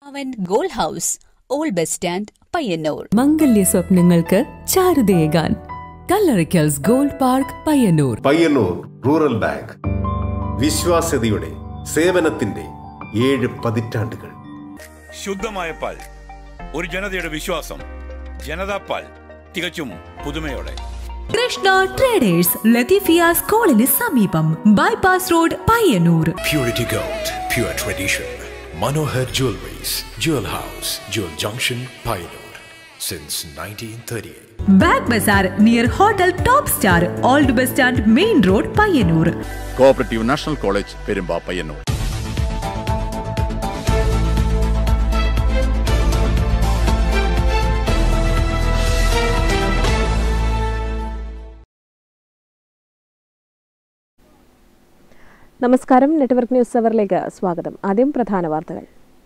അവൻ gold house old bus stand Payyanur മംഗല്യ സ്വപ്നങ്ങൾക്ക് ചാരുതയേകാൻ കല്ലറിക്കൽസ് gold park Payyanur Payyanur rural bank വിശ്വാസ്യതയുടെ സേവനത്തിന്റെ ഏഴ് പതിറ്റാണ്ടുകൾ ശുദ്ധമായ പാൽ ഒരു ജനതയുടെ വിശ്വാസം ജനതാ പാൽ തികച്ചും പുതുമയോടെ കൃഷ്ണ ട്രേഡേഴ്സ് ലത്തീഫിയ സ്കൂളിന് സമീപം bypass road Payyanur Purity Gold, pure tradition. Manohar Jewelries, Jewel House, Jewel Junction, Pioneer. Since 1938. Bag ബസാർ near hotel top star old bus stand main road Payyanur cooperative national college Perumba Payyanur നമസ്കാരം നെറ്റ്വർക്ക് ന്യൂസ് അവറിലേക്ക് സ്വാഗതം ആദ്യം പ്രധാന വാർത്തകൾ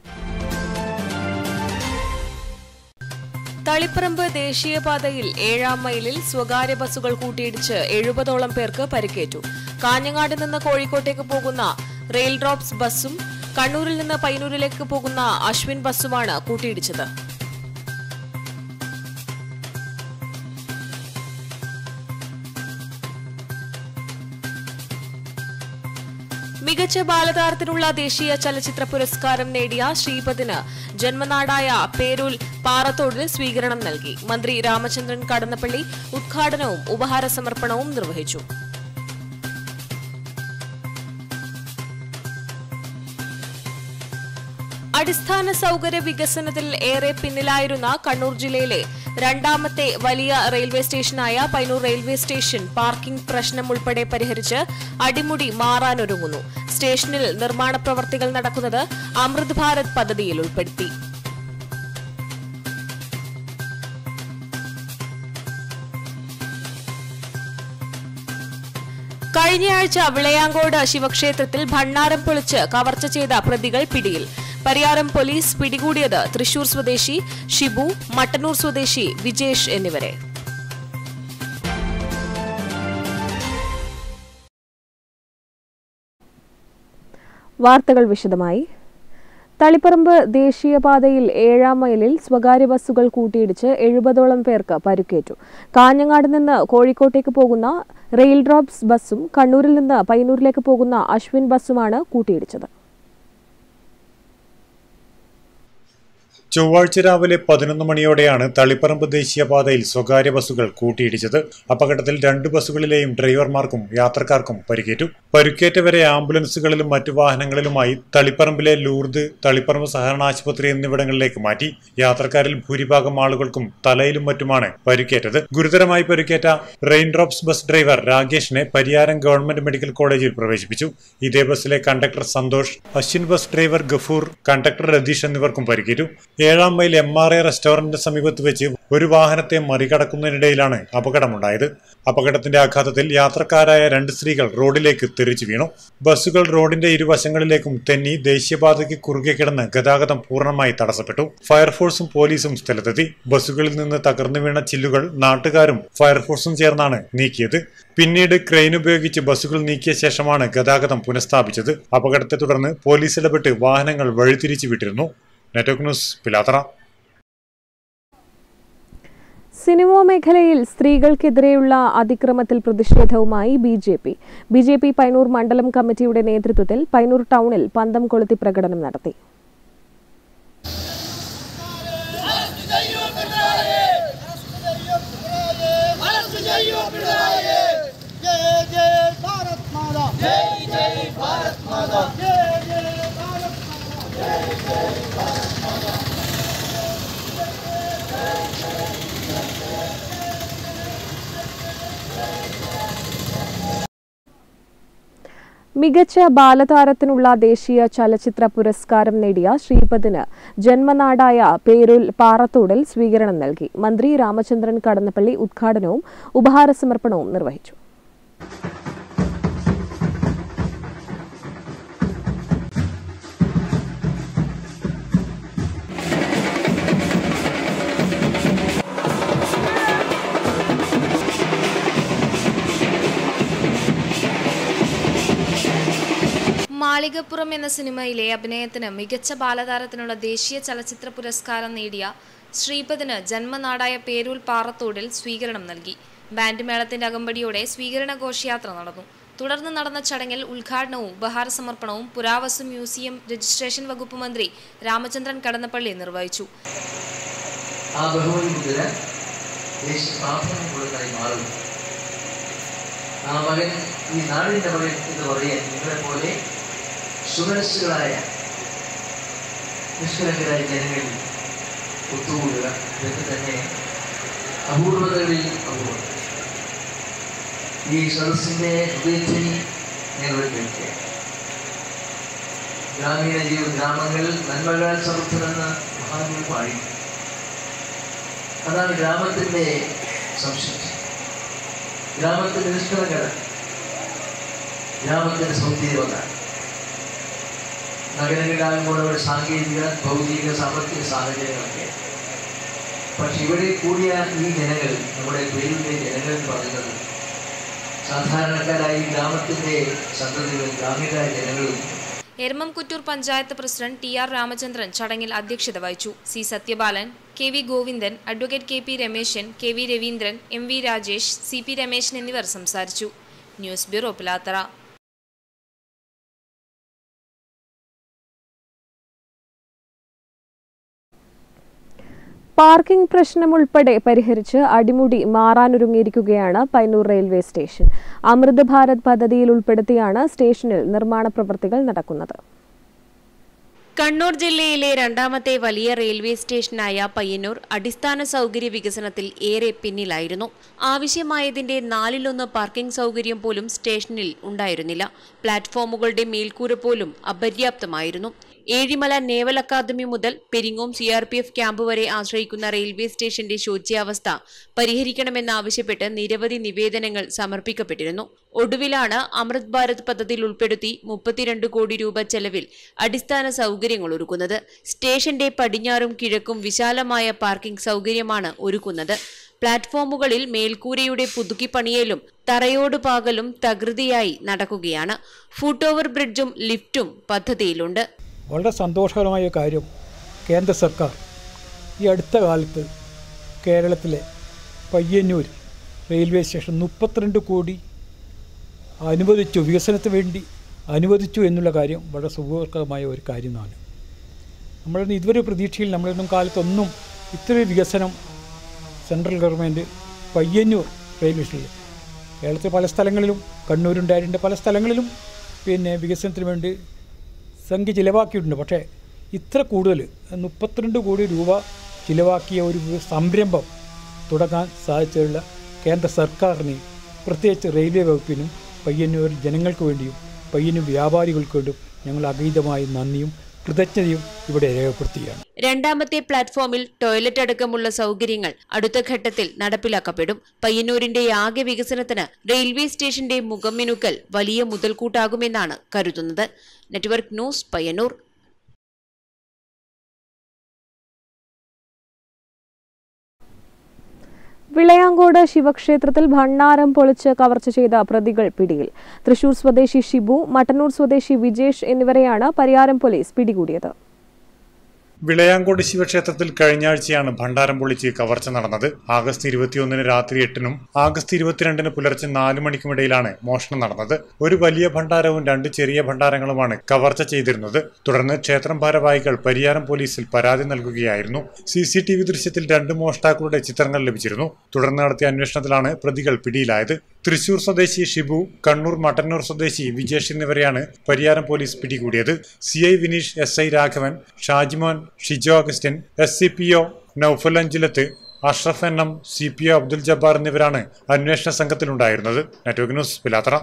തളിപ്പറമ്പ് ദേശീയപാതയിൽ ഏഴാം മൈലിൽ സ്വകാര്യ ബസ്സുകൾ കൂട്ടിയിടിച്ച് എഴുപതോളം പേർക്ക് പരിക്കേറ്റു കാഞ്ഞങ്ങാട് നിന്ന് കോഴിക്കോട്ടേക്ക് പോകുന്ന റെയിൽ ഡ്രോപ്സ് ബസ്സും കണ്ണൂരിൽ നിന്ന് പയ്യന്നൂരിലേക്ക് പോകുന്ന അശ്വിൻ ബസ്സുമാണ് കൂട്ടിയിടിച്ചത് മികച്ച ബാലതാരത്തിനുള്ള ദേശീയ ചലച്ചിത്ര പുരസ്കാരം നേടിയ ശ്രീപദിന് ജന്മനാടായ പേരൂൽ പാറത്തോടിൽ സ്വീകരണം നൽകി മന്ത്രി രാമചന്ദ്രൻ കടന്നപ്പള്ളി ഉദ്ഘാടനവും ഉപഹാര സമർപ്പണവും നിർവഹിച്ചു അടിസ്ഥാന സൗകര്യ വികസനത്തിൽ ഏറെ പിന്നിലായിരുന്ന കണ്ണൂർ ജില്ലയിലെ രണ്ടാമത്തെ വലിയ റെയിൽവേ സ്റ്റേഷനായ പൈനൂർ റെയിൽവേ സ്റ്റേഷൻ പാർക്കിംഗ് പ്രശ്നം ഉൾപ്പെടെ പരിഹരിച്ച് അടിമുടി മാറാനൊരുങ്ങുന്നു സ്റ്റേഷനിൽ നിർമ്മാണ പ്രവർത്തികൾ നടക്കുന്നത് അമൃത് ഭാരത് പദ്ധതിയിൽ ഉൾപ്പെടുത്തി കഴിഞ്ഞയാഴ്ച വിളയാങ്കോട് ശിവക്ഷേത്രത്തിൽ ഭണ്ണാരം പൊളിച്ച് കവർച്ച ചെയ്ത പ്രതികൾ പിടിയിൽ പരിയാരം പോലീസ് പിടികൂടിയത് തൃശൂർ സ്വദേശി ഷിബു മട്ടന്നൂർ സ്വദേശി വിജേഷ് എന്നിവരെ വാർത്തകൾ വിശദമായി തളിപ്പറമ്പ് ദേശീയപാതയിൽ ഏഴാം മൈലിൽ സ്വകാര്യ ബസ്സുകൾ കൂട്ടിയിടിച്ച് എഴുപതോളം പേർക്ക് പരുക്കേറ്റു കാഞ്ഞങ്ങാട് നിന്ന് കോഴിക്കോട്ടേക്ക് പോകുന്ന റെയിൽ ഡ്രോപ്സ് ബസ്സും കണ്ണൂരിൽ നിന്ന് പയ്യന്നൂരിലേക്ക് പോകുന്ന അശ്വിൻ ബസ്സുമാണ് കൂട്ടിയിടിച്ചത് ചൊവ്വാഴ്ച രാവിലെ പതിനൊന്ന് മണിയോടെയാണ് തളിപ്പറമ്പ് ദേശീയപാതയിൽ സ്വകാര്യ ബസ്സുകൾ കൂട്ടിയിടിച്ചത് അപകടത്തിൽ രണ്ട് ബസ്സുകളിലെയും ഡ്രൈവർമാർക്കും യാത്രക്കാർക്കും പരിക്കേറ്റു പരുക്കേറ്റവരെ ആംബുലൻസുകളിലും മറ്റു വാഹനങ്ങളിലുമായി തളിപ്പറമ്പിലെ ലൂർദ് തളിപ്പറമ്പ് സഹകരണ ആശുപത്രി എന്നിവിടങ്ങളിലേക്ക് മാറ്റി യാത്രക്കാരിൽ ഭൂരിഭാഗം ആളുകൾക്കും തലയിലും മറ്റുമാണ് പരിക്കേറ്റത് ഗുരുതരമായി പരിക്കേറ്റ റെയിൻ ഡ്രോപ്സ് ബസ് ഡ്രൈവർ രാകേഷിനെ പരിയാരം ഗവൺമെന്റ് മെഡിക്കൽ കോളേജിൽ പ്രവേശിപ്പിച്ചു ഇതേ ബസ്സിലെ conductor Santhosh Ashwin bus driver Gafoor conductor Ratheesh എന്നിവർക്കും പരിക്കേറ്റു ഏഴാം മൈൽ എം ആർ എ റെസ്റ്റോറന്റിന് സമീപത്ത് വെച്ച് ഒരു വാഹനത്തെ മറികടക്കുന്നതിനിടയിലാണ് അപകടമുണ്ടായത് അപകടത്തിന്റെ ആഘാതത്തിൽ യാത്രക്കാരായ രണ്ട് സ്ത്രീകൾ റോഡിലേക്ക് തെറിച്ചു വീണു ബസ്സുകൾ റോഡിന്റെ ഇരുവശങ്ങളിലേക്കും തെന്നി ദേശീയപാതയ്ക്ക് കുറുകെ കിടന്ന് ഗതാഗതം പൂർണ്ണമായി തടസ്സപ്പെട്ടു ഫയർഫോഴ്സും പോലീസും സ്ഥലത്തെത്തി ബസ്സുകളിൽ നിന്ന് തകർന്നു വീണ ചില്ലുകൾ നാട്ടുകാരും ഫയർഫോഴ്സും ചേർന്നാണ് നീക്കിയത് പിന്നീട് ക്രെയിൻ ഉപയോഗിച്ച് ബസ്സുകൾ നീക്കിയ ശേഷമാണ് ഗതാഗതം പുനഃസ്ഥാപിച്ചത് അപകടത്തെ തുടർന്ന് പോലീസ് ഇടപെട്ട് വാഹനങ്ങൾ വഴിതിരിച്ചു വിട്ടിരുന്നു നെറ്റ്വർക്ക് ന്യൂസ് പിലാത്തറ സിനിമാ മേഖലയിൽ സ്ത്രീകൾക്കെതിരെയുള്ള അതിക്രമത്തിൽ പ്രതിഷേധവുമായി B J P B J P Payyanur മണ്ഡലം കമ്മിറ്റിയുടെ നേതൃത്വത്തിൽ പൈനൂർ ടൗണിൽ പന്തം കൊളുത്തി പ്രകടനം നടത്തി മികച്ച ബാലതാരത്തിനുള്ള ദേശീയ ചലച്ചിത്ര പുരസ്കാരം നേടിയ ശ്രീപദിന് ജന്മനാടായ പേരൂൽ പാറത്തോടിൽ സ്വീകരണം നൽകി മന്ത്രി രാമചന്ദ്രൻ കടന്നപ്പള്ളി ഉദ്ഘാടനവും ഉപഹാര സമർപ്പണവും നിർവഹിച്ചു മാളിക മാളികപ്പുറം എന്ന സിനിമയിലെ അഭിനയത്തിന് മികച്ച ബാലതാരത്തിനുള്ള ദേശീയ ചലച്ചിത്ര പുരസ്കാരം നേടിയ ശ്രീപദിന് ജന്മനാടായ പേരൂൽ പാറത്തോടിൽ സ്വീകരണം നൽകി ബാൻഡ് മേളത്തിന്റെ അകമ്പടിയോടെ സ്വീകരണ ഘോഷയാത്ര നടന്നു തുടർന്ന് നടന്ന ചടങ്ങിൽ ഉദ്ഘാടനവും ഉപഹാര സമർപ്പണവും പുരാവസ്തു മ്യൂസിയം രജിസ്ട്രേഷൻ വകുപ്പ് മന്ത്രി രാമചന്ദ്രൻ കടന്നപ്പള്ളി നിർവഹിച്ചു ആ ബഹുമതി മുദ്ര ദേശീയ പ്രാധാന്യമുള്ളതായി മാറും ആ മകൻ ഈ നാടിന്റെ മകൻ എന്ന് പറയാൻ നിങ്ങളെ പോലെ സുമനസ്സുകളായ നിഷ്കളങ്കരായ ജനങ്ങൾ ഒത്തുകൂടുക ഇതൊക്കെ തന്നെ അപൂർവതകളിൽ അപൂർവം ഈ സദസ്സിന്റെ ഹൃദയത്തിൽ ഞങ്ങൾ കേൾക്കുക ഗ്രാമീണ ജീവ ഗ്രാമങ്ങൾ നന്മകളാൽ സമൃദ്ധമെന്ന് മഹാകവി പാടി അതാണ് ഗ്രാമത്തിന്റെ സംശയം ഗ്രാമത്തിന്റെ നിഷ്കളങ്കത ഗ്രാമത്തിന്റെ സൗന്ദര്യത നഗരങ്ങളിലാകുമ്പോൾ അവിടെ സാങ്കേതിക ഭൗതിക സാമ്പത്തിക സാഹചര്യങ്ങളൊക്കെ പക്ഷെ ഇവിടെ കൂടിയ ഈ ജനങ്ങൾ നമ്മുടെ പേരിലെ ജനങ്ങൾ എന്ന് പറയുന്നത് സാധാരണക്കാരായ ഈ ഗ്രാമത്തിന്റെ സന്തതികളും ഗ്രാമീണരായ ജനങ്ങളും Eramamkuttoor panchayat president T R Ramachandran ചടങ്ങിൽ അധ്യക്ഷത വഹിച്ചു C Sathyapalan K V Govindan advocate K P Rameshan K V Raveendran M V Rajesh C P Rameshan എന്നിവർ സംസാരിച്ചു ന്യൂസ് ബ്യൂറോ പിലാത്തറ പാർക്കിംഗ് പ്രശ്നം ഉൾപ്പെടെ പരിഹരിച്ച് അടിമുടി മാറാനൊരുങ്ങിയിരിക്കുകയാണ് പൈനൂർ റെയിൽവേ സ്റ്റേഷൻ അമൃത് ഭാരത് പദ്ധതിയിൽ ഉൾപ്പെടുത്തിയാണ് സ്റ്റേഷനിൽ നിർമ്മാണ പ്രവൃത്തികൾ നടക്കുന്നത് കണ്ണൂർ ജില്ലയിലെ രണ്ടാമത്തെ വലിയ റെയിൽവേ സ്റ്റേഷനായ പയ്യന്നൂർ അടിസ്ഥാന സൗകര്യ വികസനത്തിൽ ഏറെ പിന്നിലായിരുന്നു ആവശ്യമായതിന്റെ നാലിലൊന്ന് പാർക്കിംഗ് സൗകര്യം പോലും സ്റ്റേഷനിൽ ഉണ്ടായിരുന്നില്ല പ്ലാറ്റ്ഫോമുകളുടെ മേൽക്കൂര പോലും അപര്യാപ്തമായിരുന്നു ഏഴിമല നേവൽ അക്കാദമി മുതൽ Peringome C R P F camp വരെ ആശ്രയിക്കുന്ന റെയിൽവേ സ്റ്റേഷന്റെ ശോച്യാവസ്ഥ പരിഹരിക്കണമെന്നാവശ്യപ്പെട്ട് നിരവധി നിവേദനങ്ങൾ സമർപ്പിക്കപ്പെട്ടിരുന്നു ഒടുവിലാണ് അമൃത് ഭാരത് പദ്ധതിയിൽ ഉൾപ്പെടുത്തി മുപ്പത്തിരണ്ട് കോടി രൂപ ചെലവിൽ അടിസ്ഥാന സൗകര്യങ്ങൾ ഒരുക്കുന്നത് സ്റ്റേഷന്റെ പടിഞ്ഞാറും കിഴക്കും വിശാലമായ പാർക്കിംഗ് സൗകര്യമാണ് ഒരുക്കുന്നത് പ്ലാറ്റ്ഫോമുകളിൽ മേൽക്കൂരയുടെ പുതുക്കിപ്പണിയലും തറയോട് പാകലും തകൃതിയായി നടക്കുകയാണ് ഫുട് ഓവർ ബ്രിഡ്ജും ലിഫ്റ്റും പദ്ധതിയിലുണ്ട് വളരെ സന്തോഷകരമായ കാര്യം കേന്ദ്ര സർക്കാർ ഈ അടുത്ത കാലത്ത് കേരളത്തിലെ പയ്യന്നൂർ റെയിൽവേ സ്റ്റേഷൻ മുപ്പത്തിരണ്ട് കോടി അനുവദിച്ചു വികസനത്തിന് വേണ്ടി അനുവദിച്ചു എന്നുള്ള കാര്യം വളരെ സുഖകരമായ ഒരു കാര്യമാണ് നമ്മളൊന്നും ഇതുവരെ പ്രതീക്ഷയിൽ നമ്മളൊന്നും കാലത്തൊന്നും ഇത്രയും വികസനം central government Payyanur railway station കേരളത്തിലെ പല സ്ഥലങ്ങളിലും കണ്ണൂരുണ്ടായിട്ടുണ്ട് പല സ്ഥലങ്ങളിലും പിന്നെ വികസനത്തിന് വേണ്ടി സംഖ്യ ചിലവാക്കിയിട്ടുണ്ട് പക്ഷേ ഇത്ര കൂടുതൽ മുപ്പത്തിരണ്ട് കോടി രൂപ ചിലവാക്കിയ ഒരു സംരംഭം തുടങ്ങാൻ സാധിച്ചുള്ള കേന്ദ്ര സർക്കാരിന് പ്രത്യേകിച്ച് റെയിൽവേ വകുപ്പിനും പയ്യന്നൂർ ജനങ്ങൾക്ക് വേണ്ടിയും പയ്യന്നൂർ വ്യാപാരികൾക്ക് വേണ്ടിയും ഞങ്ങൾ അഗീതമായി നന്ദിയും കൃതജ്ഞതയും ഇവിടെ രേഖപ്പെടുത്തുകയാണ് രണ്ടാമത്തെ പ്ലാറ്റ്ഫോമിൽ ടോയ്ലറ്റ് അടക്കമുള്ള സൗകര്യങ്ങൾ അടുത്ത ഘട്ടത്തിൽ നടപ്പിലാക്കപ്പെടും പയ്യന്നൂരിന്റെ ആകെ വികസനത്തിന് റെയിൽവേ സ്റ്റേഷന്റെ മുഖമിനുക്കൽ വലിയ മുതൽക്കൂട്ടാകുമെന്നാണ് കരുതുന്നത് നെറ്റ്വർക്ക് ന്യൂസ് പയ്യന്നൂർ വിളയാങ്കോട് ശിവക്ഷേത്രത്തിൽ ഭണ്ണാരം പൊളിച്ച് കവർച്ച ചെയ്ത പ്രതികൾ പിടിയിൽ തൃശൂർ സ്വദേശി ഷിബു മട്ടന്നൂർ സ്വദേശി വിജേഷ് എന്നിവരെയാണ് പരിയാരം പോലീസ് പിടികൂടിയത് വിളയാങ്കോട് ശിവക്ഷേത്രത്തിൽ കഴിഞ്ഞ ആഴ്ചയാണ് ഭണ്ഡാരം പൊളിച്ച് കവർച്ച നടന്നത് ആഗസ്റ്റ് ഇരുപത്തിയൊന്നിന് രാത്രി എട്ടിനും ആഗസ്റ്റ് ഇരുപത്തിരണ്ടിന് പുലർച്ചെ നാലു മണിക്കുമിടയിലാണ് മോഷണം നടന്നത് ഒരു വലിയ ഭണ്ഡാരവും രണ്ട് ചെറിയ ഭണ്ഡാരങ്ങളുമാണ് കവർച്ച ചെയ്തിരുന്നത് തുടർന്ന് ക്ഷേത്രം ഭാരവാഹികൾ പരിയാരം പോലീസിൽ പരാതി നൽകുകയായിരുന്നു സി സി ടി വി ദൃശ്യത്തിൽ രണ്ട് മോഷ്ടാക്കളുടെ ചിത്രങ്ങൾ ലഭിച്ചിരുന്നു തുടർന്ന് നടത്തിയ അന്വേഷണത്തിലാണ് പ്രതികൾ പിടിയിലായത് തൃശൂർ സ്വദേശി ഷിബു കണ്ണൂർ മട്ടന്നൂർ സ്വദേശി വിജേഷ് എന്നിവരെയാണ് പരിയാരം പോലീസ് പിടികൂടിയത് C I Vineesh S I Raghavan Shajimon Shijo Augustine S C P O Noufal Anchilath Ashraf N M C P O Abdul Jabbar എന്നിവരാണ് അന്വേഷണ സംഘത്തിലുണ്ടായിരുന്നത് നെറ്റ്വർക്ക് ന്യൂസ് പിലാത്ര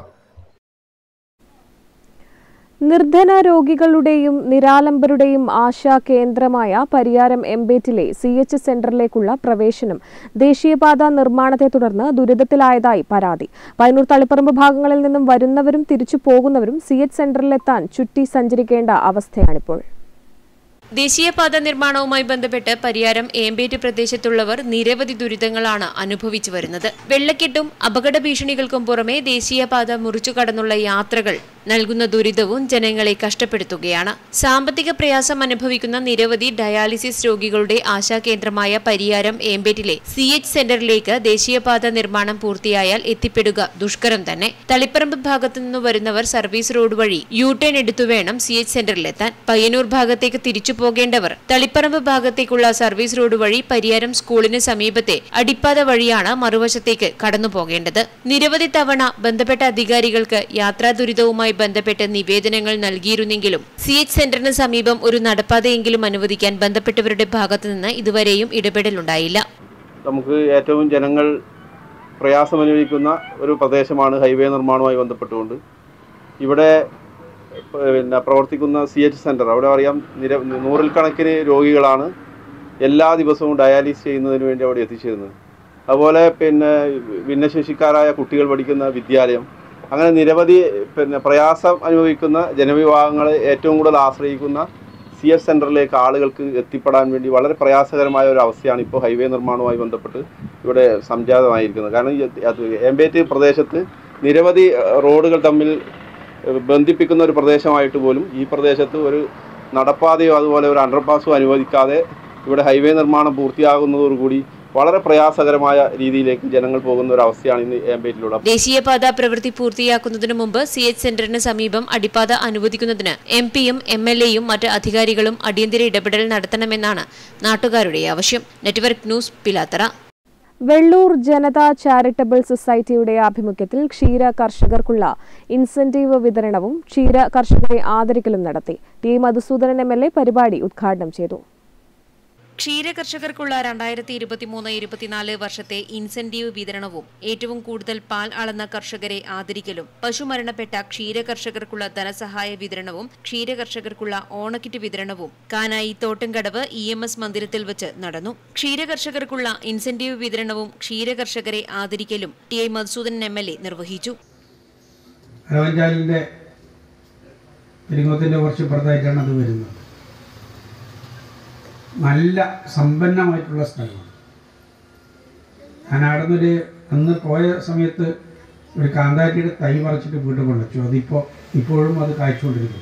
നിർധന രോഗികളുടെയും നിരാലംബരുടെയും ആശാ കേന്ദ്രമായ പരിയാരം എംബേറ്റിലെ സി എച്ച് സെന്ററിലേക്കുള്ള പ്രവേശനം ദേശീയപാത നിർമ്മാണത്തെ തുടർന്ന് ദുരിതത്തിലായതായി പരാതി പൈനൂർ തളിപ്പറമ്പ് ഭാഗങ്ങളിൽ നിന്നും വരുന്നവരും തിരിച്ചു പോകുന്നവരും സി എച്ച് സെന്ററിലെത്താൻ ചുറ്റി സഞ്ചരിക്കേണ്ട അവസ്ഥയാണിപ്പോൾ ദേശീയപാത നിർമ്മാണവുമായി ബന്ധപ്പെട്ട് പരിയാരം ഏമ്പേറ്റ് പ്രദേശത്തുള്ളവർ നിരവധി ദുരിതങ്ങളാണ് അനുഭവിച്ചു വരുന്നത് വെള്ളക്കെട്ടും അപകട ഭീഷണികൾക്കും പുറമെ ദേശീയപാത മുറിച്ചു കടന്നുള്ള യാത്രകൾ നൽകുന്ന ദുരിതവും ജനങ്ങളെ കഷ്ടപ്പെടുത്തുകയാണ് സാമ്പത്തിക പ്രയാസം അനുഭവിക്കുന്ന നിരവധി ഡയാലിസിസ് രോഗികളുടെ ആശാകേന്ദ്രമായ പരിയാരം ഏമ്പേറ്റിലെ സി എച്ച് സെന്ററിലേക്ക് ദേശീയപാത നിർമ്മാണം പൂർത്തിയായാൽ എത്തിപ്പെടുക ദുഷ്കരം തന്നെ തളിപ്പറമ്പ് ഭാഗത്തു നിന്ന് വരുന്നവർ സർവീസ് റോഡ് വഴി യു ടേൺ എടുത്തു വേണം സി എച്ച് സെന്ററിലെത്താൻ പയ്യന്നൂർ ഭാഗത്തേക്ക് തിരിച്ചു പോകേണ്ടവർ തളിപ്പറമ്പ് ഭാഗത്തേക്കുള്ള സർവീസ് റോഡ് വഴി പരിയാരം സ്കൂളിന് സമീപത്തെ അടിപ്പാത വഴിയാണ് മറുവശത്തേക്ക് കടന്നു പോകേണ്ടത് നിരവധി തവണ ബന്ധപ്പെട്ട അധികാരികൾക്ക് യാത്രാ ദുരിതവുമായി ബന്ധപ്പെട്ട് നിവേദനങ്ങൾ നൽകിയിരുന്നെങ്കിലും സി എച്ച് സെന്ററിന് സമീപം ഒരു നടപ്പാതയെങ്കിലും അനുവദിക്കാൻ ബന്ധപ്പെട്ടവരുടെ ഭാഗത്തുനിന്ന് ഇതുവരെയും ഇടപെടലുണ്ടായില്ല നമുക്ക് ഏറ്റവും ജനങ്ങൾ പ്രയാസമനുഭവിക്കുന്ന ഒരു പ്രദേശമാണ് ഹൈവേ നിർമ്മാണവുമായി ബന്ധപ്പെട്ടുകൊണ്ട് ഇവിടെ പിന്നെ പ്രവർത്തിക്കുന്ന സി എച്ച് സെൻറ്റർ അവിടെ അറിയാം നിര നൂറിൽ കണക്കിന് രോഗികളാണ് എല്ലാ ദിവസവും ഡയാലിസ് ചെയ്യുന്നതിന് വേണ്ടി അവിടെ എത്തിച്ചേരുന്നത് അതുപോലെ പിന്നെ ഭിന്നശേഷിക്കാരായ കുട്ടികൾ പഠിക്കുന്ന വിദ്യാലയം അങ്ങനെ നിരവധി പിന്നെ പ്രയാസം അനുഭവിക്കുന്ന ജനവിഭാഗങ്ങളെ ഏറ്റവും കൂടുതൽ ആശ്രയിക്കുന്ന സി എഫ് സെൻറ്ററിലേക്ക് ആളുകൾക്ക് എത്തിപ്പെടാൻ വേണ്ടി വളരെ പ്രയാസകരമായ ഒരു അവസ്ഥയാണ് ഇപ്പോൾ ഹൈവേ നിർമ്മാണവുമായി ബന്ധപ്പെട്ട് ഇവിടെ സംജാതമായിരിക്കുന്നത് കാരണം ഈ അത് എംബേറ്റ് പ്രദേശത്ത് നിരവധി ഏഹ്, റോഡുകൾ തമ്മിൽ ഏഹ്, ബന്ധിപ്പിക്കുന്ന ഒരു പ്രദേശമായിട്ട് പോലും ഈ പ്രദേശത്ത് ഒരു നടപ്പാതയോ അതുപോലെ ഒരു അണ്ടർപാസോ അനുവദിക്കാതെ ഇവിടെ ഹൈവേ നിർമ്മാണം പൂർത്തിയാകുന്നതോടുകൂടി വളരെ പ്രയാസകരമായ രീതിയിലേക്ക് ജനങ്ങൾ പോകുന്ന ഒരു അവസ്ഥയാണ് ഇന്ന് ഏമ്പേറ്റിലുള്ളത് ദേശീയപാത പ്രവൃത്തി പൂർത്തിയാക്കുന്നതിനു മുമ്പ് സി എച്ച് സെന്ററിന് സമീപം അടിപ്പാത അനുവദിക്കുന്നതിന് എം പിയും എം എൽ എയും മറ്റ് അധികാരികളും അടിയന്തര ഇടപെടൽ നടത്തണമെന്നാണ് നാട്ടുകാരുടെ ആവശ്യം network news Pilathara Vellur Janata charitable സൊസൈറ്റിയുടെ ആഭിമുഖ്യത്തിൽ ക്ഷീര കർഷകർക്കുള്ള ഇൻസെന്റീവ് വിതരണവും ക്ഷീര കർഷകരെ ആദരിക്കലും നടത്തി T Madhusoodanan M L A പരിപാടി ഉദ്ഘാടനം ചെയ്തു ക്ഷീരകർഷകർക്കുള്ള രണ്ടായിരത്തി ഇരുപത്തിമൂന്ന് ഇരുപത്തിനാല് വർഷത്തെ ഇൻസെന്റീവ് വിതരണവും ഏറ്റവും കൂടുതൽ പാൽ അളന്ന കർഷകരെ ആദരിക്കലും പശു മരണപ്പെട്ട ക്ഷീരകർഷകർക്കുള്ള ധനസഹായ വിതരണവും ക്ഷീരകർഷകർക്കുള്ള ഓണക്കിറ്റ് വിതരണവും Kanayi Thottamkadavu E M S മന്ദിരത്തിൽ വെച്ച് നടന്നു ക്ഷീരകർഷകർക്കുള്ള ഇൻസെന്റീവ് വിതരണവും ക്ഷീരകർഷകരെ ആദരിക്കലും T I Madhusoodanan M L A നിർവഹിച്ചു അരവഞ്ചാലിൻ്റെ പെരിങ്ങോത്തിൻ്റെ കുറച്ച് ഇപ്പുറത്തായിട്ടാണ് അത് വരുന്നത് നല്ല സമ്പന്നമായിട്ടുള്ള സ്ഥലമാണ് ഞാൻ അവിടെ നിന്നൊരു അന്ന് പോയ സമയത്ത് ഒരു കാന്താരിയുടെ തൈ പറിച്ചിട്ട് വീട്ടിൽ കൊണ്ടുവച്ചു അതിപ്പോൾ ഇപ്പോഴും അത് കായ്ച്ചുകൊണ്ടിരിക്കുന്നു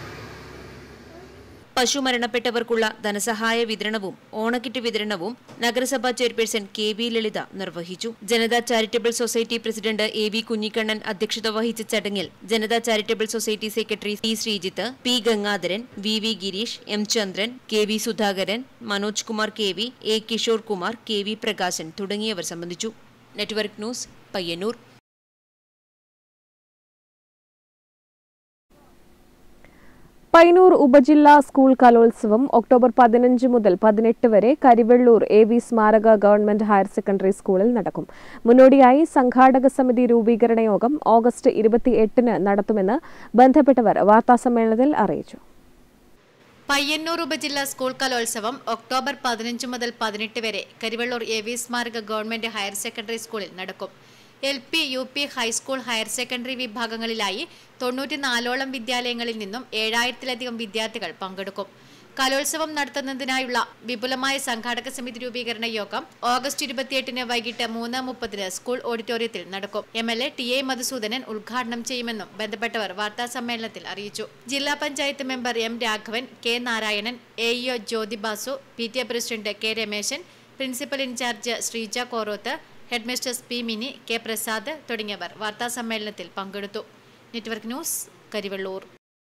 പശു മരണപ്പെട്ടവർക്കുള്ള ധനസഹായ വിതരണവും ഓണക്കിറ്റ് വിതരണവും നഗരസഭാ ചെയർപേഴ്സൺ കെ വി ലളിത നിർവഹിച്ചു Janata charitable society president A V Kunhikannan അധ്യക്ഷത വഹിച്ച ചടങ്ങിൽ Janata charitable society secretary T Sreejith P Gangadharan V V Girish M Chandran K V Sudhakaran Manoj Kumar K V A Kishore Kumar K V Prakashan തുടങ്ങിയവർ സംബന്ധിച്ചു നെറ്റ്വർക്ക് ന്യൂസ് പയ്യന്നൂർ പൈനൂർ ഉപജില്ലാ സ്കൂൾ കലോത്സവം ഒക്ടോബർ പതിനഞ്ച് മുതൽ പതിനെട്ട് വരെ കരിവെള്ളൂർ എ വി സ്മാരക ഗവൺമെന്റ് ഹയർ സെക്കൻഡറി സ്കൂളിൽ നടക്കും മുന്നോടിയായി സംഘാടക സമിതി രൂപീകരണ യോഗം ഓഗസ്റ്റ് ഇരുപത്തിയെട്ടിന് നടത്തുമെന്ന് ബന്ധപ്പെട്ടവർ വാർത്താസമ്മേളനത്തിൽ അറിയിച്ചു പയ്യന്നൂർ ഉപജില്ലാ സ്കൂൾ കലോത്സവം ഒക്ടോബർ പതിനഞ്ച് മുതൽ പതിനെട്ട് വരെ കരിവള്ളൂർ എ വി സ്മാരക ഗവൺമെന്റ് ഹയർ സെക്കൻഡറി സ്കൂളിൽ നടക്കും L P U P high school higher secondary വിഭാഗങ്ങളിലായി തൊണ്ണൂറ്റിനാലോളം വിദ്യാലയങ്ങളിൽ നിന്നും ഏഴായിരത്തിലധികം വിദ്യാർത്ഥികൾ പങ്കെടുക്കും കലോത്സവം നടത്തുന്നതിനായുള്ള വിപുലമായ സംഘാടക സമിതി രൂപീകരണ യോഗം ഓഗസ്റ്റ് ഇരുപത്തിയെട്ടിന് വൈകിട്ട് മൂന്ന് മുപ്പതിന് സ്കൂൾ ഓഡിറ്റോറിയത്തിൽ നടക്കും M L A T A Madhusoodanan ഉദ്ഘാടനം ചെയ്യുമെന്നും ബന്ധപ്പെട്ടവർ വാർത്താ സമ്മേളനത്തിൽ അറിയിച്ചു ജില്ലാ panchayat member M Raghavan K Narayanan A EO Jyothi Basu P T A president K Rameshan principal in charge Sreeja Koroth headmistress P Mini K Prasad തുടങ്ങിയവർ വാർത്താ സമ്മേളനത്തിൽ പങ്കെടുത്തു നെറ്റ്വർക്ക് ന്യൂസ് കരിവള്ളൂർ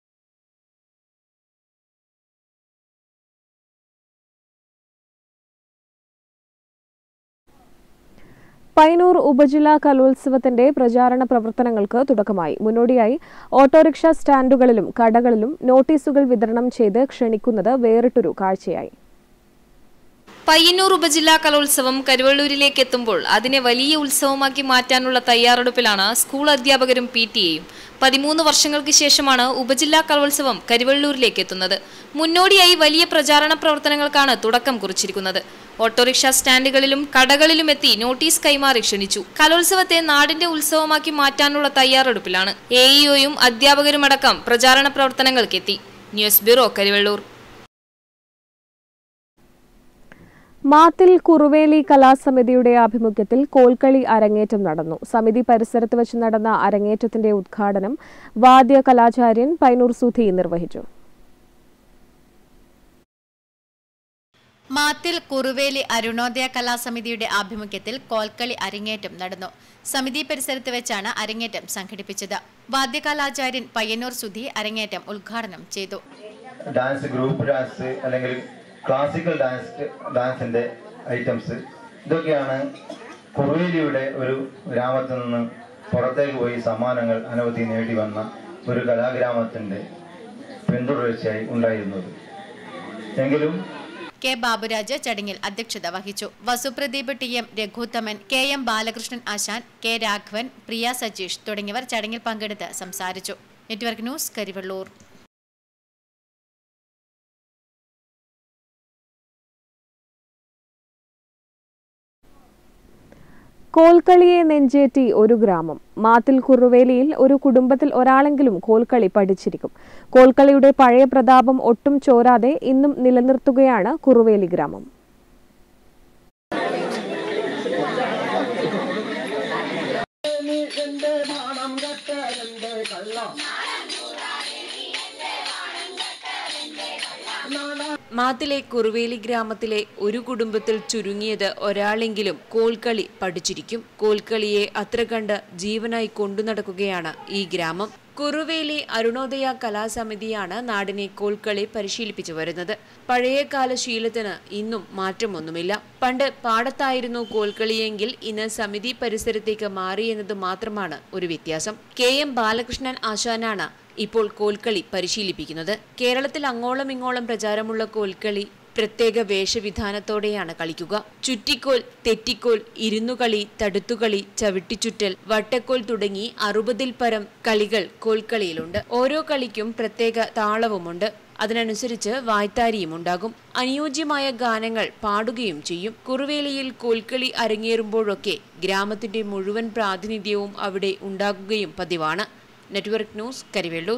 പൈനൂർ ഉപജില്ലാ കലോത്സവത്തിന്റെ പ്രചാരണ പ്രവർത്തനങ്ങൾക്ക് തുടക്കമായി മുന്നോടിയായി ഓട്ടോറിക്ഷ സ്റ്റാൻഡുകളിലും കടകളിലും നോട്ടീസുകൾ വിതരണം ചെയ്ത് ക്ഷണിക്കുന്നത് വേറിട്ടൊരു കാഴ്ചയായി പയ്യന്നൂർ ഉപജില്ലാ കലോത്സവം കരുവള്ളൂരിലേക്ക് എത്തുമ്പോൾ അതിനെ വലിയ ഉത്സവമാക്കി മാറ്റാനുള്ള തയ്യാറെടുപ്പിലാണ് സ്കൂൾ അധ്യാപകരും പി ടി എയും പതിമൂന്ന് വർഷങ്ങൾക്ക് ശേഷമാണ് ഉപജില്ലാ കലോത്സവം കരുവള്ളൂരിലേക്ക് എത്തുന്നത് മുന്നോടിയായി വലിയ പ്രചാരണ പ്രവർത്തനങ്ങൾക്കാണ് തുടക്കം കുറിച്ചിരിക്കുന്നത് ഓട്ടോറിക്ഷ സ്റ്റാൻഡുകളിലും കടകളിലും എത്തി നോട്ടീസ് കൈമാറി ക്ഷണിച്ചു കലോത്സവത്തെ നാടിന്റെ ഉത്സവമാക്കി മാറ്റാനുള്ള തയ്യാറെടുപ്പിലാണ് എ ഇഒയും അധ്യാപകരുമടക്കം പ്രചാരണ പ്രവർത്തനങ്ങൾക്കെത്തി ന്യൂസ് ബ്യൂറോ കരിവള്ളൂർ മാത്തിൽ കുറുവേലി കലാസമിതിയുടെ ആഭിമുഖ്യത്തിൽ കോൽക്കളി അരങ്ങേറ്റം നടന്നു സമിതി പരിസരത്ത് വെച്ച് നടന്ന അരങ്ങേറ്റത്തിന്റെ ഉദ്ഘാടനം വാദ്യ കലാചാര്യൻ പൈനൂർ സുധി നിർവഹിച്ചു മാത്തിൽ കുറുവേലി അരുണോദയ കലാസമിതിയുടെ ആഭിമുഖ്യത്തിൽ കോൽക്കളി അരങ്ങേറ്റം നടന്നു സമിതി പരിസരത്ത് വെച്ചാണ് അരങ്ങേറ്റം സംഘടിപ്പിച്ചത് വാദ്യകലാചാര്യൻ പയ്യന്നൂർ സുധി അരങ്ങേറ്റം ഉദ്ഘാടനം ചെയ്തു ഡാൻസ് ഗ്രൂപ്പ് ഡാൻസ് അല്ലെങ്കിൽ ക്ലാസിക്കൽ ഡാൻസ് ഡാൻസിന്റെ ഐറ്റംസ് ഇതൊക്കെയാണ് കുറുവേലിയുടെ ഒരു ഗ്രാമത്തിൽ നിന്ന് പുറത്തേക്ക് പോയി സമ്മാനങ്ങൾ അനവധി നേടി വന്ന ഒരു കലാഗ്രാമത്തിന്റെ പിന്തുടർച്ചയായി ഉണ്ടായിരുന്നത് എങ്കിലും കെ ബാബുരാജ് ചടങ്ങിൽ അധ്യക്ഷത വഹിച്ചു Vasupradeep T M Raghuthaman K M Balakrishnan Asan K Raghavan Priya Sajeesh തുടങ്ങിയവർ ചടങ്ങിൽ പങ്കെടുത്ത് സംസാരിച്ചു നെറ്റ്വർക്ക് ന്യൂസ് കരിവള്ളൂർ കോൽക്കളിയെ നെഞ്ചേറ്റി ഒരു ഗ്രാമം മാത്തിൽ കുറുവേലിയിൽ ഒരു കുടുംബത്തിൽ ഒരാളെങ്കിലും കോൽക്കളി പഠിച്ചിരിക്കും കോൽക്കളിയുടെ പഴയ പ്രതാപം ഒട്ടും ചോരാതെ ഇന്നും നിലനിർത്തുകയാണ് കുറുവേലി ഗ്രാമം മാത്തിലെ കുറുവേലി ഗ്രാമത്തിലെ ഒരു കുടുംബത്തിൽ ചുരുങ്ങിയത് ഒരാളെങ്കിലും കോൽക്കളി പഠിച്ചിരിക്കും കോൽക്കളിയെ അത്ര കണ്ട് ജീവനായി കൊണ്ടുനടക്കുകയാണ് ഈ ഗ്രാമം കുറുവേലി അരുണോദയ കലാസമിതിയാണ് നാടിനെ കോൽക്കളി പരിശീലിപ്പിച്ചു വരുന്നത് പഴയകാല ശീലത്തിന് ഇന്നും മാറ്റമൊന്നുമില്ല പണ്ട് പാടത്തായിരുന്നു കോൽക്കളിയെങ്കിൽ ഇന്ന് സമിതി പരിസരത്തേക്ക് മാറിയെന്നത് മാത്രമാണ് ഒരു വ്യത്യാസം കെ എം ബാലകൃഷ്ണൻ ആശാനാണ് ഇപ്പോൾ കോൽക്കളി പരിശീലിപ്പിക്കുന്നത് കേരളത്തിൽ അങ്ങോളം ഇങ്ങോളം പ്രചാരമുള്ള കോൽക്കളി പ്രത്യേക വേഷവിധാനത്തോടെയാണ് കളിക്കുക ചുറ്റിക്കോൽ തെറ്റിക്കോൽ ഇരുന്നുകളി തടുത്തുകളി ചവിട്ടിച്ചുറ്റൽ വട്ടക്കോൽ തുടങ്ങി അറുപതിൽ പരം കളികൾ കോൽക്കളിയിലുണ്ട് ഓരോ കളിക്കും പ്രത്യേക താളവുമുണ്ട് അതിനനുസരിച്ച് വായ്ത്താരിയും ഉണ്ടാകും അനുയോജ്യമായ ഗാനങ്ങൾ പാടുകയും ചെയ്യും കുറുവേലിയിൽ കോൽക്കളി അരങ്ങേറുമ്പോഴൊക്കെ ഗ്രാമത്തിന്റെ മുഴുവൻ പ്രാതിനിധ്യവും അവിടെ ഉണ്ടാകുകയും പതിവാണ് നെറ്റ്വർക്ക് ന്യൂസ് കരിവെള്ളൂർ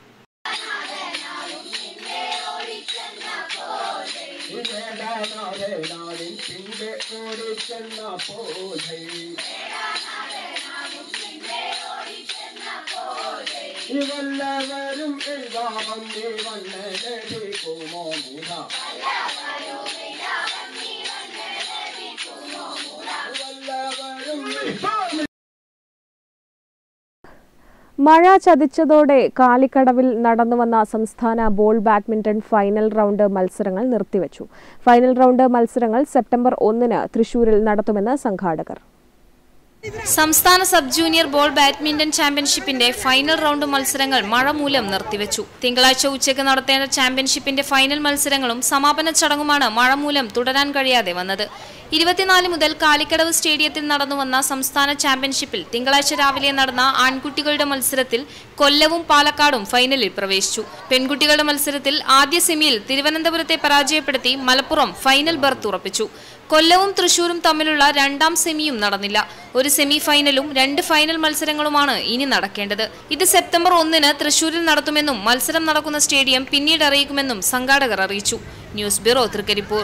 ഇവല്ലവരും എഴുതാവം നീ വന്ന് ലഭിക്കുമോ മൂല ഇവല്ലവരും മഴ ചതിച്ചതോടെ കാലിക്കടവിൽ നടന്നുവന്ന സംസ്ഥാന ബോൾ ബാഡ്മിന്റൺ ഫൈനൽ റൗണ്ട് മത്സരങ്ങൾ നിർത്തിവച്ചു ഫൈനൽ റൗണ്ട് മത്സരങ്ങൾ സെപ്റ്റംബർ ഒന്നിന് തൃശൂരിൽ നടത്തുമെന്ന് സംഘാടകർ സംസ്ഥാന സബ് ജൂനിയർ ബോൾ ബാഡ്മിന്റൺ ചാമ്പ്യൻഷിപ്പിന്റെ ഫൈനൽ റൗണ്ട് മത്സരങ്ങൾ മഴ മൂലം നിർത്തിവെച്ചു തിങ്കളാഴ്ച ഉച്ചയ്ക്ക് നടത്തേണ്ട ചാമ്പ്യൻഷിപ്പിന്റെ ഫൈനൽ മത്സരങ്ങളും സമാപന ചടങ്ങുമാണ് മഴ മൂലം തുടരാൻ കഴിയാതെ വന്നത് ഇരുപത്തിനാല് മുതൽ കാലിക്കടവ് സ്റ്റേഡിയത്തിൽ നടന്നുവന്ന സംസ്ഥാന ചാമ്പ്യൻഷിപ്പിൽ തിങ്കളാഴ്ച രാവിലെ നടന്ന ആൺകുട്ടികളുടെ മത്സരത്തിൽ കൊല്ലവും പാലക്കാടും ഫൈനലിൽ പ്രവേശിച്ചു പെൺകുട്ടികളുടെ മത്സരത്തിൽ ആദ്യ സെമിയിൽ തിരുവനന്തപുരത്തെ പരാജയപ്പെടുത്തി മലപ്പുറം ഫൈനൽ ബർത്ത് ഉറപ്പിച്ചു കൊല്ലവും തൃശൂരും തമ്മിലുള്ള രണ്ടാം സെമിയും നടന്നില്ല ഒരു സെമി ഫൈനലും രണ്ട് ഫൈനൽ മത്സരങ്ങളുമാണ് ഇനി നടക്കേണ്ടത് ഇത് സെപ്റ്റംബർ ഒന്നിന് തൃശൂരിൽ നടത്തുമെന്നും മത്സരം നടക്കുന്ന സ്റ്റേഡിയം പിന്നീട് അറിയിക്കുമെന്നും സംഘാടകർ അറിയിച്ചു news bureau Trikaripur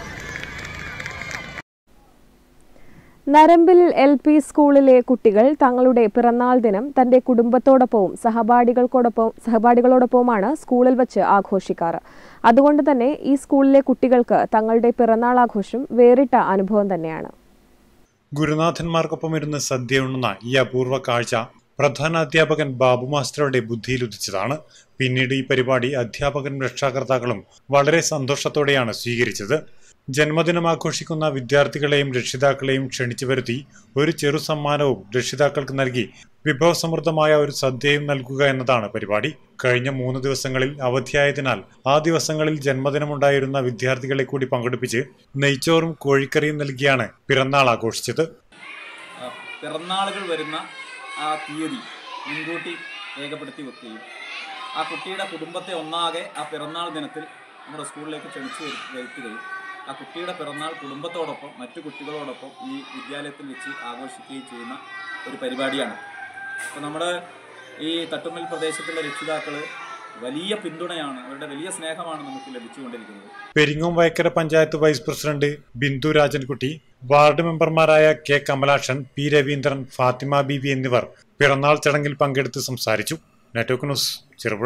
Narambil L P സ്കൂളിലെ കുട്ടികൾ തങ്ങളുടെ പിറന്നാൾ ദിനം തന്റെ കുടുംബത്തോടൊപ്പവും സഹപാഠികൾക്കൊടൊപ്പം സഹപാഠികളോടൊപ്പവുമാണ് സ്കൂളിൽ വച്ച് ആഘോഷിക്കാറ് അതുകൊണ്ട് തന്നെ ഈ സ്കൂളിലെ കുട്ടികൾക്ക് തങ്ങളുടെ പിറന്നാൾ ആഘോഷം വേറിട്ട അനുഭവം തന്നെയാണ് ഗുരുനാഥന്മാർക്കൊപ്പം ഇരുന്ന് സദ്യ ഉണ്ണുന്ന ഈ അപൂർവ കാഴ്ച പ്രധാന അധ്യാപകൻ ബാബു മാസ്റ്ററുടെ ബുദ്ധിയിലുദിച്ചതാണ് പിന്നീട് ഈ പരിപാടി അധ്യാപകരും രക്ഷാകർത്താക്കളും വളരെ സന്തോഷത്തോടെയാണ് സ്വീകരിച്ചത് ജന്മദിനം ആഘോഷിക്കുന്ന വിദ്യാർത്ഥികളെയും രക്ഷിതാക്കളെയും ക്ഷണിച്ചു വരുത്തി ഒരു ചെറു സമ്മാനവും രക്ഷിതാക്കൾക്ക് നൽകി വിഭവസമൃദ്ധമായ ഒരു സദ്യയും നൽകുക എന്നതാണ് പരിപാടി കഴിഞ്ഞ മൂന്ന് ദിവസങ്ങളിൽ അവധിയായതിനാൽ ആ ദിവസങ്ങളിൽ ജന്മദിനമുണ്ടായിരുന്ന വിദ്യാർത്ഥികളെ കൂടി പങ്കെടുപ്പിച്ച് നെയ്ച്ചോറും കോഴിക്കറിയും നൽകിയാണ് പിറന്നാൾ ആഘോഷിച്ചത് പിറന്നാളുകൾ വരുന്ന ആ തീയതി മുൻകൂട്ടി രേഖപ്പെടുത്തി വെക്കുകയും ആ കുട്ടിയുടെ കുടുംബത്തെ ഒന്നാകെ ആ പിറന്നാൾ ദിനത്തിൽ നമ്മുടെ സ്കൂളിലേക്ക് ക്ഷണിച്ചു വരു- വരുത്തുകയും ആ കുട്ടിയുടെ പിറന്നാൾ കുടുംബത്തോടൊപ്പം മറ്റു കുട്ടികളോടൊപ്പം ഈ വിദ്യാലയത്തിൽ വെച്ച് ആഘോഷിക്കുകയും ചെയ്യുന്ന ഒരു പരിപാടിയാണ് അപ്പോൾ നമ്മുടെ ഈ തട്ടുമ്മൽ പ്രദേശത്തുള്ള രക്ഷിതാക്കൾ വലിയ പിന്തുണയാണ് അവരുടെ വലിയ സ്നേഹമാണ് നമുക്ക് ലഭിച്ചുകൊണ്ടിരിക്കുന്നത് Peringome Vayakkara panchayat vice president Bindu Rajankutty ward മെമ്പർമാരായ കെ കമലാക്ഷൻ പി രവീന്ദ്രൻ ഫാത്തിമ ബീവി എന്നിവർ പിറന്നാൾ ചടങ്ങിൽ പങ്കെടുത്ത് സംസാരിച്ചു network news Cherupuzha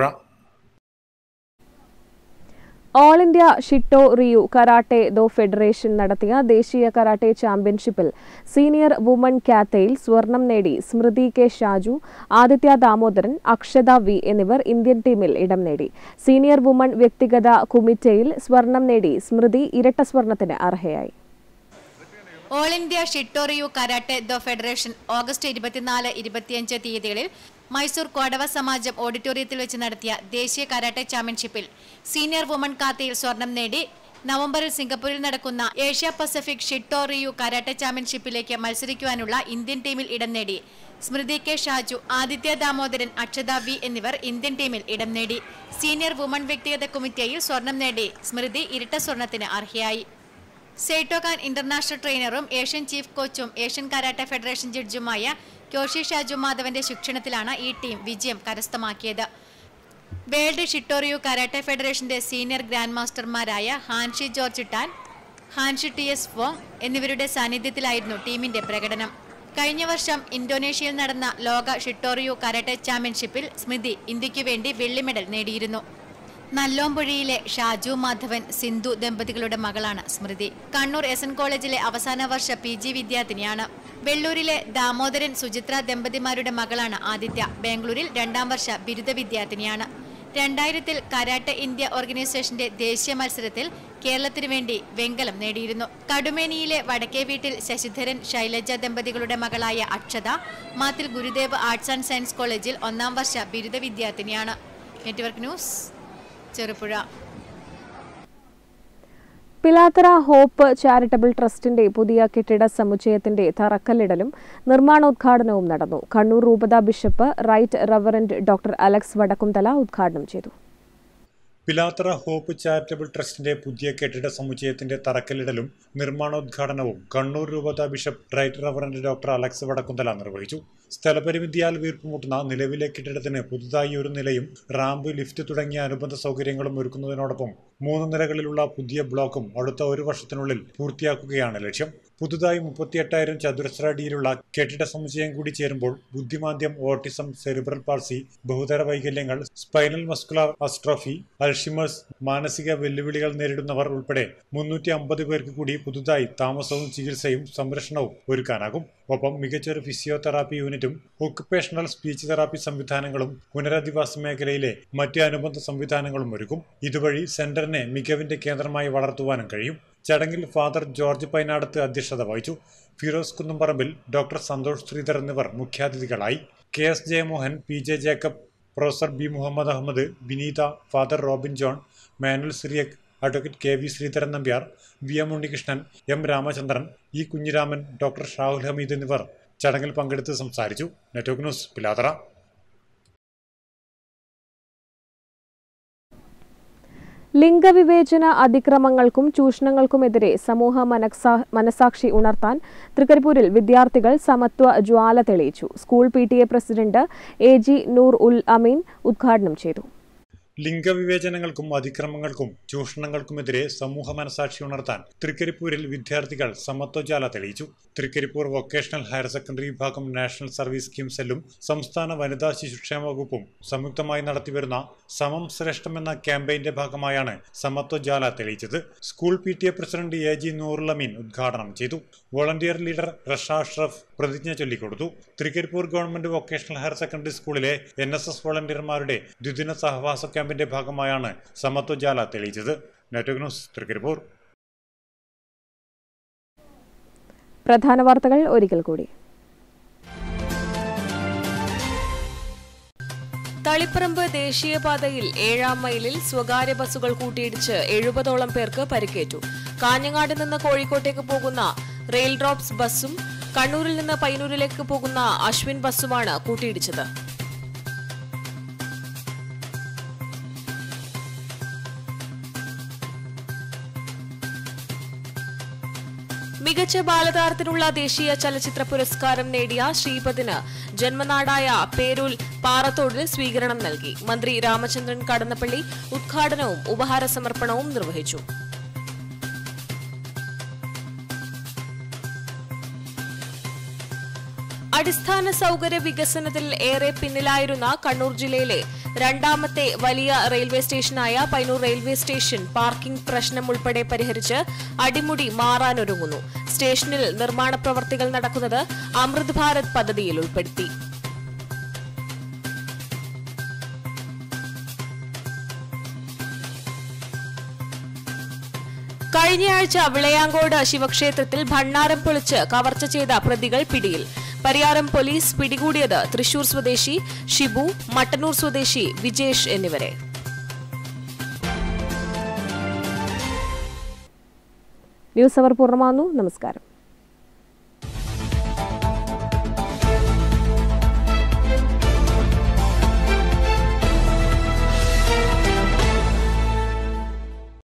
all India Shito ryu karate do federation നടത്തിയ ദേശീയ കരാട്ടെ ചാമ്പ്യൻഷിപ്പിൽ സീനിയർ വുമൺ ക്യാത്തയിൽ സ്വർണം നേടി സ്മൃതി കെ ഷാജു ആദിത്യ ദാമോദരൻ അക്ഷത വി എന്നിവർ ഇന്ത്യൻ ടീമിൽ ഇടം നേടി സീനിയർ വുമൺ വ്യക്തിഗത കുമിറ്റയിൽ സ്വർണം നേടി സ്മൃതി ഇരട്ട സ്വർണത്തിന് അർഹയായി all India Shito ryu karate do federation August ഇരുപത്തിനാല് ഇരുപത്തിയഞ്ച് തീയതികളിൽ മൈസൂർ കോടവ സമാജം ഓഡിറ്റോറിയത്തിൽ വെച്ച് നടത്തിയ ദേശീയ കരാട്ടെ ചാമ്പ്യൻഷിപ്പിൽ സീനിയർ വുമൺ കാത്തയിൽ സ്വർണം നേടി നവംബറിൽ സിംഗപ്പൂരിൽ നടക്കുന്ന ഏഷ്യ പസഫിക് ഷിട്ടോറിയു കരാട്ടെ ചാമ്പ്യൻഷിപ്പിലേക്ക് മത്സരിക്കുവാനുള്ള ഇന്ത്യൻ ടീമിൽ ഇടം നേടി സ്മൃതി കെ ഷാജു ആദിത്യ ദാമോദരൻ അക്ഷത വി എന്നിവർ ഇന്ത്യൻ ടീമിൽ ഇടം നേടി സീനിയർ വുമൺ വ്യക്തിഗത കമ്മിറ്റിയിൽ സ്വർണം നേടി സ്മൃതി ഇരട്ട സ്വർണത്തിന് അർഹയായി സെയ്റ്റോഖാൻ ഇന്റർനാഷണൽ ട്രെയിനറും ഏഷ്യൻ ചീഫ് കോച്ചും ഏഷ്യൻ കരാട്ടെ ഫെഡറേഷൻ ജഡ്ജുമായ ക്യോഷി ഷാജു മാധവന്റെ ശിക്ഷണത്തിലാണ് ഈ ടീം വിജയം കരസ്ഥമാക്കിയത് വേൾഡ് ഷിട്ടോറിയു കരാട്ടെ ഫെഡറേഷന്റെ സീനിയർ ഗ്രാൻഡ് മാസ്റ്റർമാരായ hanshi George Tan hanshi T S Wong എന്നിവരുടെ സാന്നിധ്യത്തിലായിരുന്നു ടീമിന്റെ പ്രകടനം കഴിഞ്ഞ വർഷം ഇന്തോനേഷ്യയിൽ നടന്ന ലോക ഷിട്ടോറിയു കരാട്ടെ ചാമ്പ്യൻഷിപ്പിൽ സ്മിതി ഇന്ത്യയ്ക്കു വേണ്ടി വെള്ളി മെഡൽ നേടിയിരുന്നു നല്ലോമ്പുഴയിലെ ഷാജു മാധവൻ സിന്ധു ദമ്പതികളുടെ മകളാണ് സ്മൃതി കണ്ണൂർ എസ് എൻ കോളേജിലെ അവസാന വർഷ പി ജി വിദ്യാർത്ഥിനിയാണ് വെള്ളൂരിലെ ദാമോദരൻ സുചിത്ര ദമ്പതിമാരുടെ മകളാണ് ആദിത്യ ബാംഗ്ലൂരിൽ രണ്ടാം വർഷ ബിരുദ വിദ്യാർത്ഥിനിയാണ് രണ്ടായിരത്തിൽ കരാട്ടെ ഇന്ത്യ ഓർഗനൈസേഷന്റെ ദേശീയ മത്സരത്തിൽ കേരളത്തിനു വേണ്ടി വെങ്കലം നേടിയിരുന്നു കടുമേനിയിലെ വടക്കേ വീട്ടിൽ ശശിധരൻ ശൈലജ ദമ്പതികളുടെ മകളായ Akshata Mathil Gurudev arts and science കോളേജിൽ ഒന്നാം വർഷ ബിരുദ വിദ്യാർത്ഥിനിയാണ് network news Cherupuzha Pilathara hope charitable ട്രസ്റ്റിന്റെ പുതിയ കെട്ടിട സമുച്ചയത്തിന്റെ തറക്കല്ലിടലും നിർമ്മാണോദ്ഘാടനവും നടന്നു കണ്ണൂർ രൂപത bishop right reverend doctor Alex Vadakkumthala ഉദ്ഘാടനം ചെയ്തു പിലാത്തറ ഹോപ്പ് ചാരിറ്റബിൾ ട്രസ്റ്റിന്റെ പുതിയ കെട്ടിട സമുച്ചയത്തിന്റെ തറക്കല്ലിടലും നിർമ്മാണോദ്ഘാടനവും കണ്ണൂർ രൂപത bishop right reverend doctor Alex Vadakkumthala നിർവഹിച്ചു സ്ഥലപരിമിതിയാൽ വീർപ്പുമുട്ടുന്ന നിലവിലെ കെട്ടിടത്തിന് പുതുതായി ഒരു നിലയും റാമ്പ് ലിഫ്റ്റ് തുടങ്ങിയ അനുബന്ധ സൗകര്യങ്ങളും ഒരുക്കുന്നതിനോടൊപ്പം മൂന്ന് നിലകളിലുള്ള പുതിയ ബ്ലോക്കും അടുത്ത ഒരു വർഷത്തിനുള്ളിൽ പൂർത്തിയാക്കുകയാണ് ലക്ഷ്യം പുതുതായി മുപ്പത്തിയെട്ടായിരം ചതുരശ്ര അടിയിലുള്ള കെട്ടിട സമുച്ചയം കൂടി ചേരുമ്പോൾ ബുദ്ധിമാന്ദ്യം ഓട്ടിസം സെറിബ്രൽ പാൾസി ബഹുതര വൈകല്യങ്ങൾ സ്പൈനൽ മസ്കുലർ അസ്ട്രോഫി അൾഷിമേഴ്സ് മാനസിക വെല്ലുവിളികൾ നേരിടുന്നവർ ഉൾപ്പെടെ മുന്നൂറ്റി അമ്പത് പേർക്ക് കൂടി പുതുതായി താമസവും ചികിത്സയും സംരക്ഷണവും ഒരുക്കാനാകും ഒപ്പം മികച്ചൊരു ഫിസിയോതെറാപ്പി യൂണിറ്റും ഒക്കുപേഷണൽ സ്പീച്ച് തെറാപ്പി സംവിധാനങ്ങളും പുനരധിവാസ മേഖലയിലെ മറ്റ് അനുബന്ധ സംവിധാനങ്ങളും ഒരുക്കും ഇതുവഴി സെന്ററിനെ മികവിന്റെ കേന്ദ്രമായി വളർത്തുവാനും കഴിയും ചടങ്ങിൽ ഫാദർ ജോർജ് പൈനാടത്ത് അധ്യക്ഷത വഹിച്ചു ഫിറോസ് കുന്നുംപറമ്പിൽ ഡോക്ടർ സന്തോഷ് ശ്രീധർ എന്നിവർ മുഖ്യാതിഥികളായി K S Jayamohan P J Jacob professor B Muhammad Ahammed Vineetha father Robin John Manuel Cyriac advocate K V Sreedharan Nambiar V M Unnikrishnan M Ramachandran E Kunhiraman doctor Shahul Hameed എന്നിവർ ചടങ്ങിൽ പങ്കെടുത്ത് സംസാരിച്ചു നെറ്റ്വർക്ക് ന്യൂസ് പിലാതറ ലിംഗവിവേചന അതിക്രമങ്ങൾക്കും ചൂഷണങ്ങൾക്കുമെതിരെ സമൂഹ മനസാ മനസാക്ഷി ഉണർത്താൻ തൃക്കരിപ്പൂരിൽ വിദ്യാർത്ഥികൾ സമത്വ ജ്വാല തെളിയിച്ചു school P president A G Noor ul Ameen ഉദ്ഘാടനം ചെയ്തു ലിംഗവിവേചനങ്ങൾക്കും അതിക്രമങ്ങൾക്കും ചൂഷണങ്ങൾക്കുമെതിരെ സമൂഹ മനസാക്ഷി ഉണർത്താൻ തൃക്കരിപ്പൂരിൽ വിദ്യാർത്ഥികൾ സമത്വജാല തെളിയിച്ചു തൃക്കരിപ്പൂർ വൊക്കേഷണൽ ഹയർ സെക്കൻഡറി വിഭാഗം നാഷണൽ സർവീസ് സ്കീം സെല്ലും സംസ്ഥാന വനിതാ ശിശുക്ഷേമ വകുപ്പും സംയുക്തമായി നടത്തിവരുന്ന സമം ശ്രേഷ്ഠം എന്ന ക്യാമ്പയിന്റെ ഭാഗമായാണ് സമത്വജാല തെളിയിച്ചത് school P T A president A G Noorulameen ഉദ്ഘാടനം ചെയ്തു വോളണ്ടിയർ ലീഡർ റഷ അഷ്റഫ് പ്രതിജ്ഞ ചൊല്ലിക്കൊടുത്തു Trikaripur government vocational higher secondary സ്കൂളിലെ എൻ എസ് എസ് വോളണ്ടിയർമാരുടെ ദ്വിദിന സഹവാസ ക്യാമ്പിന്റെ ഭാഗമായാണ് സമത്വജാല തെളിയിച്ചത് നെറ്റ്വർക്ക് ന്യൂസ് തൃക്കരിപ്പൂർ പ്രധാന വാർത്തകൾ ഒരിക്കൽ കൂടി തളിപ്പറമ്പ് ദേശീയപാതയിൽ ഏഴാം മൈലിൽ സ്വകാര്യ ബസ്സുകൾ കൂട്ടിയിടിച്ച് എഴുപതോളം പേർക്ക് പരിക്കേറ്റു കാഞ്ഞങ്ങാട് നിന്ന് കോഴിക്കോട്ടേക്ക് പോകുന്ന റെയിൽ ഡ്രോപ്സ് ബസ്സും കണ്ണൂരിൽ നിന്ന് പയ്യന്നൂരിലേക്ക് പോകുന്ന അശ്വിൻ ബസ്സുമാണ് കൂട്ടിയിടിച്ചത് മികച്ച ബാലതാരത്തിനുള്ള ദേശീയ ചലച്ചിത്ര പുരസ്കാരം നേടിയ ശ്രീപദിന് ജന്മനാടായ പേരൂൽ പാറത്തോടിൽ സ്വീകരണം നൽകി മന്ത്രി രാമചന്ദ്രൻ കടന്നപ്പള്ളി ഉദ്ഘാടനവും ഉപഹാര സമർപ്പണവും നിർവഹിച്ചു അടിസ്ഥാന സൗകര്യ വികസനത്തിൽ ഏറെ പിന്നിലായിരുന്ന കണ്ണൂർ ജില്ലയിലെ രണ്ടാമത്തെ വലിയ റെയിൽവേ സ്റ്റേഷനായ പൈനൂർ റെയിൽവേ സ്റ്റേഷൻ പാർക്കിംഗ് പ്രശ്നം ഉൾപ്പെടെ പരിഹരിച്ച് അടിമുടി മാറാനൊരുങ്ങുന്നു സ്റ്റേഷനിൽ നിർമ്മാണ പ്രവർത്തികൾ നടക്കുന്നത് അമൃത് ഭാരത് പദ്ധതിയിൽ ഉൾപ്പെടുത്തി കഴിഞ്ഞയാഴ്ച വിളയാങ്കോട് ശിവക്ഷേത്രത്തിൽ ഭണ്ണാരം പൊളിച്ച് കവർച്ച ചെയ്ത പ്രതികൾ പിടിയിൽ പരിയാരം പോലീസ് പിടികൂടിയത് തൃശൂർ സ്വദേശി ഷിബു മട്ടന്നൂർ സ്വദേശി വിജേഷ് എന്നിവരെ ന്യൂസ് അവർ പൂർണ്ണമാകുന്നു നമസ്കാരം